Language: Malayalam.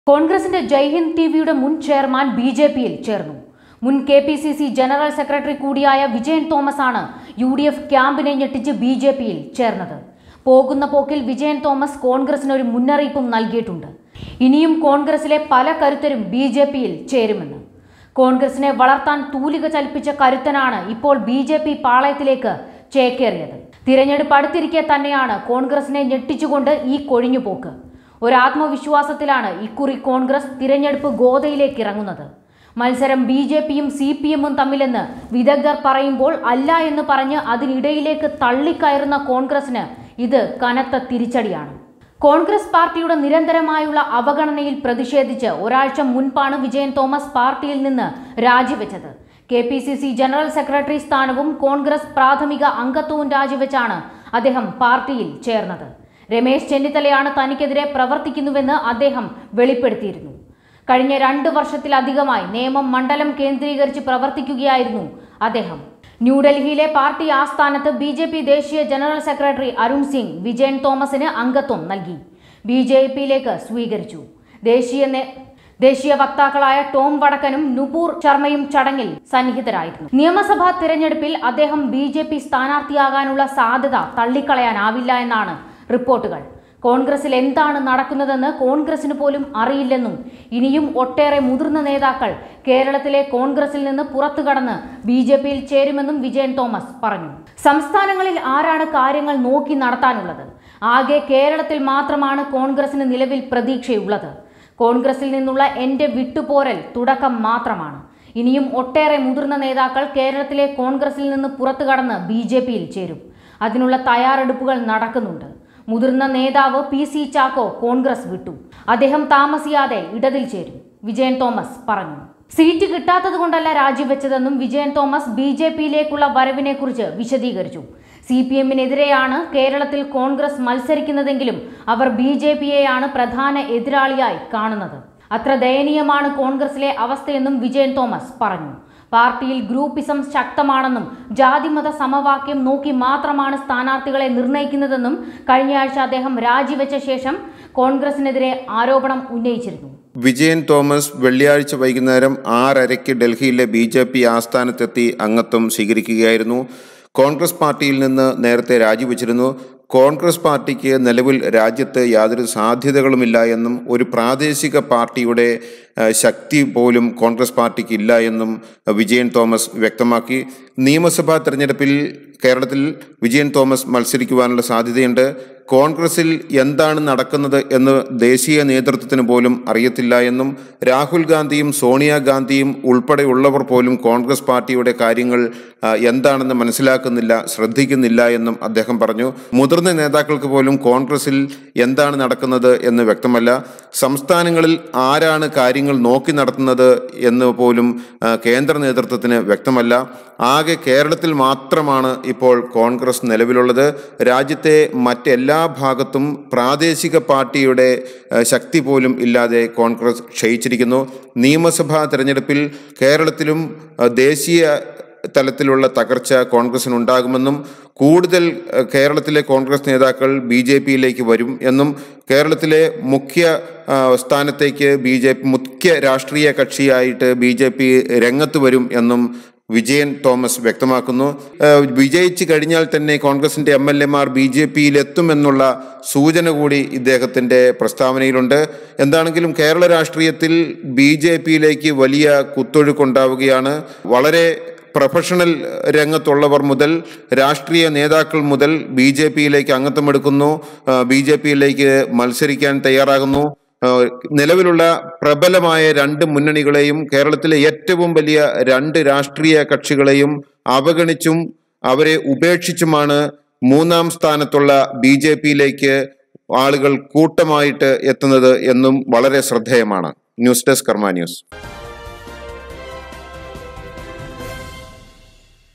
കോൺഗ്രസിന്റെ ജയ്ഹിന്ദ് ടിവിയുടെ മുൻ ചെയർമാൻ ബി ജെ പിയിൽ ചേർന്നു മുൻ K P C C general secretary കൂടിയായ വിജയൻ തോമസ് ആണ് യു ഡി എഫ് ക്യാമ്പിനെ ഞെട്ടിച്ച് ബി ജെ പിയിൽ ചേർന്നത് പോകുന്ന പോക്കിൽ വിജയൻ തോമസ് കോൺഗ്രസിന് ഒരു മുന്നറിയിപ്പും നൽകിയിട്ടുണ്ട് ഇനിയും കോൺഗ്രസിലെ പല കരുത്തരും ബി ജെ പിയിൽ ചേരുമെന്ന് കോൺഗ്രസിനെ വളർത്താൻ തൂലിക ചലിപ്പിച്ച കരുത്തനാണ് ഇപ്പോൾ ബി ജെ പി പാളയത്തിലേക്ക് ചേക്കേറിയത് തിരഞ്ഞെടുപ്പ് അടുത്തിരിക്കെ തന്നെയാണ് കോൺഗ്രസിനെ ഞെട്ടിച്ചുകൊണ്ട് ഈ കൊഴിഞ്ഞുപോക്ക് ഒരു ആത്മവിശ്വാസത്തിലാണ് ഇക്കുറി കോൺഗ്രസ് തിരഞ്ഞെടുപ്പ് ഗോതയിലേക്ക് ഇറങ്ങുന്നത് മത്സരം ബി ജെ പിയും സി പി എമ്മും തമ്മിലെന്ന് വിദഗ്ധർ പറയുമ്പോൾ അല്ല എന്ന് പറഞ്ഞ് അതിനിടയിലേക്ക് തള്ളിക്കയറുന്ന കോൺഗ്രസിന് ഇത് കനത്ത തിരിച്ചടിയാണ് കോൺഗ്രസ് പാർട്ടിയുടെ നിരന്തരമായുള്ള അവഗണനയിൽ പ്രതിഷേധിച്ച് ഒരാഴ്ച മുൻപാണ് വിജയൻ തോമസ് പാർട്ടിയിൽ നിന്ന് രാജിവെച്ചത് K P C C general secretary സ്ഥാനവും കോൺഗ്രസ് പ്രാഥമിക അംഗത്വവും രാജിവെച്ചാണ് അദ്ദേഹം പാർട്ടിയിൽ ചേർന്നത് രമേശ് ചെന്നിത്തലയാണ് തനിക്കെതിരെ പ്രവർത്തിക്കുന്നുവെന്ന് അദ്ദേഹം വെളിപ്പെടുത്തിയിരുന്നു കഴിഞ്ഞ രണ്ട് വർഷത്തിലധികമായി നേമം മണ്ഡലം കേന്ദ്രീകരിച്ച് പ്രവർത്തിക്കുകയായിരുന്നു അദ്ദേഹം ന്യൂഡൽഹിയിലെ പാർട്ടി ആസ്ഥാനത്ത് ബി ജെ പി ദേശീയ ജനറൽ സെക്രട്ടറി അരുൺ സിംഗ് വിജയൻ തോമസിന് അംഗത്വം നൽകി ബി ജെ പിയിലേക്ക് സ്വീകരിച്ചു ദേശീയ നേ- ദേശീയ വക്താക്കളായ ടോം വടക്കനും നുപൂർ ശർമ്മയും ചടങ്ങിൽ സന്നിഹിതരായിരുന്നു നിയമസഭാ തിരഞ്ഞെടുപ്പിൽ അദ്ദേഹം ബി ജെ പി സ്ഥാനാർത്ഥിയാകാനുള്ള സാധ്യത തള്ളിക്കളയാനാവില്ല എന്നാണ് റിപ്പോർട്ടുകൾ കോൺഗ്രസിൽ എന്താണ് നടക്കുന്നതെന്ന് കോൺഗ്രസിന് പോലും അറിയില്ലെന്നും ഇനിയും ഒട്ടേറെ മുതിർന്ന നേതാക്കൾ കേരളത്തിലെ കോൺഗ്രസിൽ നിന്ന് പുറത്തു കടന്ന് ബി ജെ പിയിൽ ചേരുമെന്നും വിജയൻ തോമസ് പറഞ്ഞു സംസ്ഥാനങ്ങളിൽ ആരാണ് കാര്യങ്ങൾ നോക്കി നടത്താനുള്ളത് ആകെ കേരളത്തിൽ മാത്രമാണ് കോൺഗ്രസിന് നിലവിൽ പ്രതീക്ഷയുള്ളത് കോൺഗ്രസിൽ നിന്നുള്ള എന്റെ വിട്ടുപോരൽ തുടക്കം മാത്രമാണ് ഇനിയും ഒട്ടേറെ മുതിർന്ന നേതാക്കൾ കേരളത്തിലെ കോൺഗ്രസിൽ നിന്ന് പുറത്തു കടന്ന് ബി ജെ പിയിൽ ചേരും അതിനുള്ള തയ്യാറെടുപ്പുകൾ നടക്കുന്നുണ്ട് മുതിർന്ന നേതാവ് പി സി ചാക്കോ കോൺഗ്രസ് വിട്ടു അദ്ദേഹം താമസിയാതെ ഇടതിൽ ചേരും വിജയൻ തോമസ് പറഞ്ഞു സീറ്റ് കിട്ടാത്തത് കൊണ്ടല്ല രാജിവെച്ചതെന്നും വിജയൻ തോമസ് ബി ജെ പിയിലേക്കുള്ള വരവിനെക്കുറിച്ച് വിശദീകരിച്ചു സി പി എമ്മിനെതിരെയാണ് കേരളത്തിൽ കോൺഗ്രസ് മത്സരിക്കുന്നതെങ്കിലും അവർ ബി ജെ പിയെയാണ് പ്രധാന എതിരാളിയായി കാണുന്നത് അത്ര ദയനീയമാണ് കോൺഗ്രസിലെ അവസ്ഥയെന്നും വിജയൻ തോമസ് പറഞ്ഞു പാർട്ടിയിൽ ഗ്രൂപ്പിസം ശക്തമാണെന്നും ജാതിമത സമവാക്യം നോക്കി മാത്രമാണ് സ്ഥാനാർത്ഥികളെ നിർണ്ണയിക്കുന്നതെന്നും കഴിഞ്ഞയാഴ്ച അദ്ദേഹം രാജിവെച്ച ശേഷം കോൺഗ്രസിനെതിരെ ആരോപണം ഉന്നയിച്ചിരുന്നു വിജയൻ തോമസ് വെള്ളിയാഴ്ച വൈകുന്നേരം ആറരയ്ക്ക് ഡൽഹിയിലെ ബി ജെ പി ആസ്ഥാനത്തെത്തി അംഗത്വം സ്വീകരിക്കുകയായിരുന്നു കോൺഗ്രസ് പാർട്ടിയിൽ നിന്ന് നേരത്തെ രാജിവെച്ചിരുന്നു കോൺഗ്രസ് പാർട്ടിക്ക് നിലവിൽ രാജ്യത്ത് യാതൊരു സാധ്യതകളുമില്ല എന്നും ഒരു പ്രാദേശിക പാർട്ടിയുടെ ഏഹ്, ശക്തി പോലും കോൺഗ്രസ് പാർട്ടിക്ക് ഇല്ല എന്നും വിജയൻ തോമസ് വ്യക്തമാക്കി നിയമസഭാ തെരഞ്ഞെടുപ്പിൽ കേരളത്തിൽ വിജയൻ തോമസ് മത്സരിക്കുവാനുള്ള സാധ്യതയുണ്ട് കോൺഗ്രസിൽ എന്താണ് നടക്കുന്നത് എന്ന് ദേശീയ നേതൃത്വത്തിന് പോലും അറിയത്തില്ല എന്നും രാഹുൽ ഗാന്ധിയും സോണിയാഗാന്ധിയും ഉൾപ്പെടെയുള്ളവർ പോലും കോൺഗ്രസ് പാർട്ടിയുടെ കാര്യങ്ങൾ ആ, എന്താണെന്ന് മനസ്സിലാക്കുന്നില്ല ശ്രദ്ധിക്കുന്നില്ല എന്നും അദ്ദേഹം പറഞ്ഞു മുതിർന്ന നേതാക്കൾക്ക് പോലും കോൺഗ്രസിൽ എന്താണ് നടക്കുന്നത് എന്ന് വ്യക്തമല്ല സംസ്ഥാനങ്ങളിൽ ആരാണ് കാര്യങ്ങൾ നോക്കി നടത്തുന്നത് എന്ന് പോലും ആ, കേന്ദ്ര നേതൃത്വത്തിന് വ്യക്തമല്ല ആകെ കേരളത്തിൽ മാത്രമാണ് ഇപ്പോൾ കോൺഗ്രസ് നിലവിലുള്ളത് രാജ്യത്തെ മറ്റെല്ലാ ഭാഗത്തും പ്രാദേശിക പാർട്ടിയുടെ ആ, ശക്തി പോലും ഇല്ലാതെ കോൺഗ്രസ് ക്ഷയിച്ചിരിക്കുന്നു നിയമസഭാ തെരഞ്ഞെടുപ്പിൽ കേരളത്തിലും ആ, ദേശീയ തലത്തിലുള്ള തകർച്ച കോൺഗ്രസിനുണ്ടാകുമെന്നും കൂടുതൽ ഏഹ്, കേരളത്തിലെ കോൺഗ്രസ് നേതാക്കൾ ബി ജെ പിയിലേക്ക് വരും എന്നും കേരളത്തിലെ മുഖ്യ ആ, സ്ഥാനത്തേക്ക് ബി ജെ പി മുഖ്യ രാഷ്ട്രീയ കക്ഷിയായിട്ട് ബി ജെ പി രംഗത്ത് വരും എന്നും വിജയൻ തോമസ് വ്യക്തമാക്കുന്നു ഏഹ്, വിജയിച്ചു കഴിഞ്ഞാൽ തന്നെ കോൺഗ്രസിന്റെ എം എൽ എമാർ ബി ജെ പിയിലെത്തുമെന്നുള്ള സൂചന കൂടി ഇദ്ദേഹത്തിന്റെ പ്രസ്താവനയിലുണ്ട് എന്താണെങ്കിലും കേരള രാഷ്ട്രീയത്തിൽ ബി ജെ പിയിലേക്ക് വലിയ കുത്തൊഴുക്കുണ്ടാവുകയാണ് വളരെ പ്രൊഫഷണൽ രംഗത്തുള്ളവർ മുതൽ രാഷ്ട്രീയ നേതാക്കൾ മുതൽ ബി ജെ പിയിലേക്ക് അംഗത്വമെടുക്കുന്നു ബി ജെ പിയിലേക്ക് മത്സരിക്കാൻ തയ്യാറാകുന്നു ആ, നിലവിലുള്ള പ്രബലമായ രണ്ട് മുന്നണികളെയും കേരളത്തിലെ ഏറ്റവും വലിയ രണ്ട് രാഷ്ട്രീയ കക്ഷികളെയും അവഗണിച്ചും അവരെ ഉപേക്ഷിച്ചുമാണ് മൂന്നാം സ്ഥാനത്തുള്ള ബി ജെ പിയിലേക്ക് ആളുകൾ കൂട്ടമായിട്ട് എത്തുന്നത് എന്നും വളരെ ശ്രദ്ധേയമാണ് ന്യൂസ് ഡെസ്ക് കർമ്മ ന്യൂസ്